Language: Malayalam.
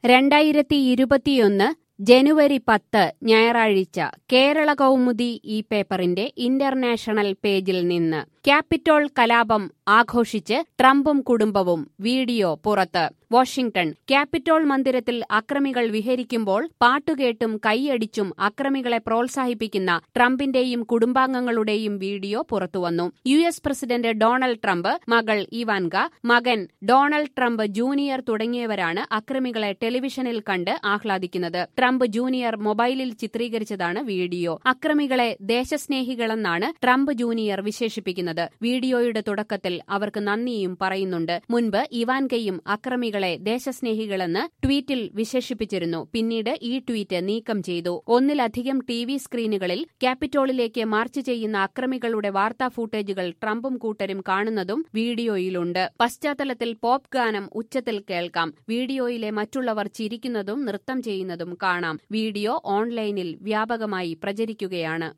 രണ്ടായിരത്തി ഇരുപത്തിയൊന്ന് ജനുവരി പത്ത് ഞായറാഴ്ച കേരള കൗമുദി ഈ പേപ്പറിന്റെ ഇന്റർനാഷണൽ പേജിൽ നിന്ന് ക്യാപിറ്റോൾ കലാപം ആഘോഷിച്ച് ട്രംപും കുടുംബവും വീഡിയോ പുറത്ത് വാഷിംഗ്ടൺ ക്യാപിറ്റോൾ മന്ദിരത്തിൽ അക്രമികൾ വിഹരിക്കുമ്പോൾ പാട്ടുകേട്ടും കൈയടിച്ചും അക്രമികളെ പ്രോത്സാഹിപ്പിക്കുന്ന ട്രംപിന്റെയും കുടുംബാംഗങ്ങളുടെയും വീഡിയോ പുറത്തുവന്നു U S president Donald Trump മകൾ ഇവാൻക മകൻ ഡൊണാൾഡ് ട്രംപ് ജൂനിയർ തുടങ്ങിയവരാണ് അക്രമികളെ ടെലിവിഷനിൽ കണ്ട് ആഹ്ലാദിക്കുന്നത് ട്രംപ് ജൂനിയർ മൊബൈലിൽ ചിത്രീകരിച്ചതാണ് വീഡിയോ അക്രമികളെ ദേശസ്നേഹികളെന്നാണ് ട്രംപ് ജൂനിയർ വിശേഷിപ്പിക്കുന്നത് വീഡിയോയുടെ തുടക്കത്തിൽ അവർക്ക് നന്ദിയും പറയുന്നുണ്ട് മുൻപ് ഇവാൻകയും അക്രമികളെ ദേശസ്നേഹികളെന്ന് ട്വീറ്റിൽ വിശേഷിപ്പിച്ചിരുന്നു പിന്നീട് ഈ ട്വീറ്റ് നീക്കം ചെയ്തു ഒന്നിലധികം ടി വി സ്ക്രീനുകളിൽ ക്യാപിറ്റോളിലേക്ക് മാർച്ച് ചെയ്യുന്ന അക്രമികളുടെ വാർത്താ ഫൂട്ടേജുകൾ ട്രംപും കൂട്ടരും കാണുന്നതും വീഡിയോയിലുണ്ട് പശ്ചാത്തലത്തിൽ പോപ്പ് ഗാനം ഉച്ചത്തിൽ കേൾക്കാം വീഡിയോയിലെ മറ്റുള്ളവർ ചിരിക്കുന്നതും നൃത്തം ചെയ്യുന്നതും കാണാം വീഡിയോ ഓൺലൈനിൽ വ്യാപകമായി പ്രചരിക്കുകയാണ്